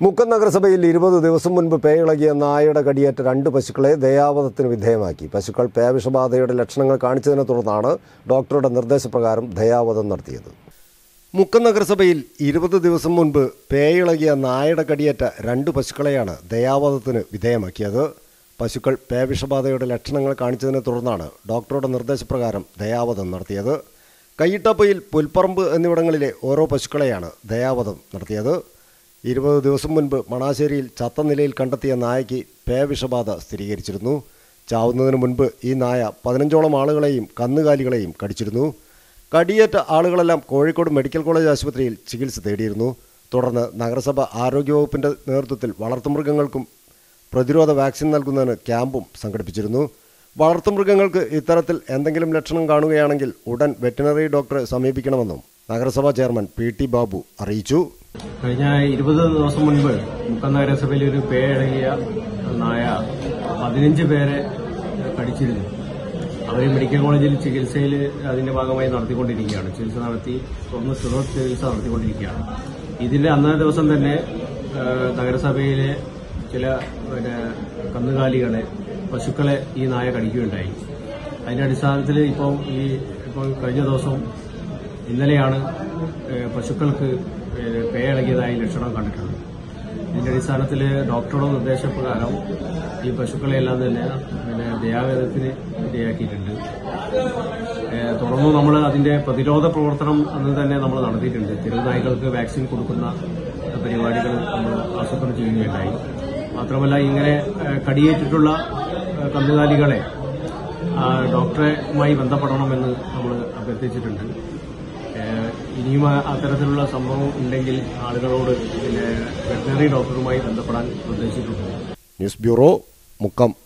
മുക്കം നഗരസഭയിൽ ഇരുപത് ദിവസം മുൻപ് പേയിളകിയ നായയുടെ കടിയേറ്റ രണ്ട് പശുക്കളെ ദയാവധത്തിന് വിധേയമാക്കി പശുക്കൾ പേവിഷബാധയുടെ ലക്ഷണങ്ങൾ കാണിച്ചതിനെ തുടർന്നാണ് ഡോക്ടറുടെ നിർദ്ദേശപ്രകാരം ദയാവധം നടത്തിയത് മുക്കം നഗരസഭയിൽ ഇരുപത് ദിവസം മുൻപ് പേയിളകിയ നായയുടെ കടിയേറ്റ രണ്ട് പശുക്കളെയാണ് ദയാവധത്തിന് വിധേയമാക്കിയത് പശുക്കൾ പേവിഷബാധയുടെ ലക്ഷണങ്ങൾ കാണിച്ചതിനെ തുടർന്നാണ് ഡോക്ടറുടെ നിർദ്ദേശപ്രകാരം ദയാവധം നടത്തിയത് കയ്യിട്ടപ്പയിൽ പുൽപ്പറമ്പ് എന്നിവിടങ്ങളിലെ ഓരോ പശുക്കളെയാണ് ദയാവധം നടത്തിയത് ഇരുപത് ദിവസം മുൻപ് മണാശ്ശേരിയിൽ ചത്ത നിലയിൽ കണ്ടെത്തിയ നായയ്ക്ക് പേവിഷബാധ സ്ഥിരീകരിച്ചിരുന്നു ചാവുന്നതിന് മുൻപ് ഈ നായ പതിനഞ്ചോളം ആളുകളെയും കന്നുകാലികളെയും കടിച്ചിരുന്നു കടിയേറ്റ ആളുകളെല്ലാം കോഴിക്കോട് മെഡിക്കൽ കോളേജ് ആശുപത്രിയിൽ ചികിത്സ തേടിയിരുന്നു തുടർന്ന് നഗരസഭ ആരോഗ്യവകുപ്പിന്റെ നേതൃത്വത്തിൽ വളർത്തുമൃഗങ്ങൾക്കും പ്രതിരോധ വാക്സിൻ നൽകുന്നതിന് ക്യാമ്പും സംഘടിപ്പിച്ചിരുന്നു വളർത്തുമൃഗങ്ങൾക്ക് ഇത്തരത്തിൽ എന്തെങ്കിലും ലക്ഷണം കാണുകയാണെങ്കിൽ ഉടൻ വെറ്റിനറി ഡോക്ടറെ സമീപിക്കണമെന്നും നഗരസഭാ ചെയർമാൻ പി ടി ബാബു അറിയിച്ചു കഴിഞ്ഞ ഇരുപത് ദിവസം മുൻപ് മുക്കം നഗരസഭയിൽ ഒരു പേയടങ്ങിയ നായ പതിനഞ്ച് പേരെ കടിച്ചിരുന്നു അവർ മെഡിക്കൽ കോളേജിൽ ചികിത്സയിൽ അതിന്റെ ഭാഗമായി നടത്തിക്കൊണ്ടിരിക്കുകയാണ് ചികിത്സ നടത്തി തുറന്ന് സ്ഥിര ചികിത്സ നടത്തിക്കൊണ്ടിരിക്കുകയാണ് ഇതിന്റെ അന്നേ ദിവസം തന്നെ ആ, നഗരസഭയിലെ ചില പിന്നെ കന്നുകാലികളെ പശുക്കളെ ഈ നായ കടിക്കുകയുണ്ടായി അതിന്റെ അടിസ്ഥാനത്തിൽ ഇപ്പോൾ ഈ ഇപ്പോൾ കഴിഞ്ഞ ദിവസം ഇന്നലെയാണ് ഏഹ്, പശുക്കൾക്ക് ഏഹ്, പേയളകിയതായി ലക്ഷണം കണ്ടിട്ടുള്ളത് ഇതിന്റെ അടിസ്ഥാനത്തിൽ ഡോക്ടറുടെ നിർദ്ദേശപ്രകാരം ഈ പശുക്കളെയെല്ലാം തന്നെ പിന്നെ ദയാവേദത്തിന് ഇടയാക്കിയിട്ടുണ്ട് ഏഹ്, തുടർന്ന് നമ്മൾ അതിന്റെ പ്രതിരോധ പ്രവർത്തനം അന്ന് തന്നെ നമ്മൾ നടത്തിയിട്ടുണ്ട് തെരുവുനായ്ക്കൾക്ക് വാക്സിൻ കൊടുക്കുന്ന ഏഹ്, പരിപാടികൾ നമ്മൾ ആസൂത്രണം ചെയ്യുകയുണ്ടായി മാത്രമല്ല ഇങ്ങനെ ഏഹ്, കടിയേറ്റിട്ടുള്ള ഏഹ്, കന്നുകാലികളെ ആ, ഡോക്ടറുമായി ബന്ധപ്പെടണമെന്ന് നമ്മൾ അഭ്യർത്ഥിച്ചിട്ടുണ്ട് ഏഹ് ഇനിയും ആ- അത്തരത്തിലുള്ള സംഭവം ഉണ്ടെങ്കിൽ ആളുകളോട് പിന്നെ വെറ്ററിനറി ഡോക്ടറുമായി ബന്ധപ്പെടാൻ നിർദ്ദേശിച്ചിട്ടുണ്ട് ന്യൂസ് ബ്യൂറോ മുക്കം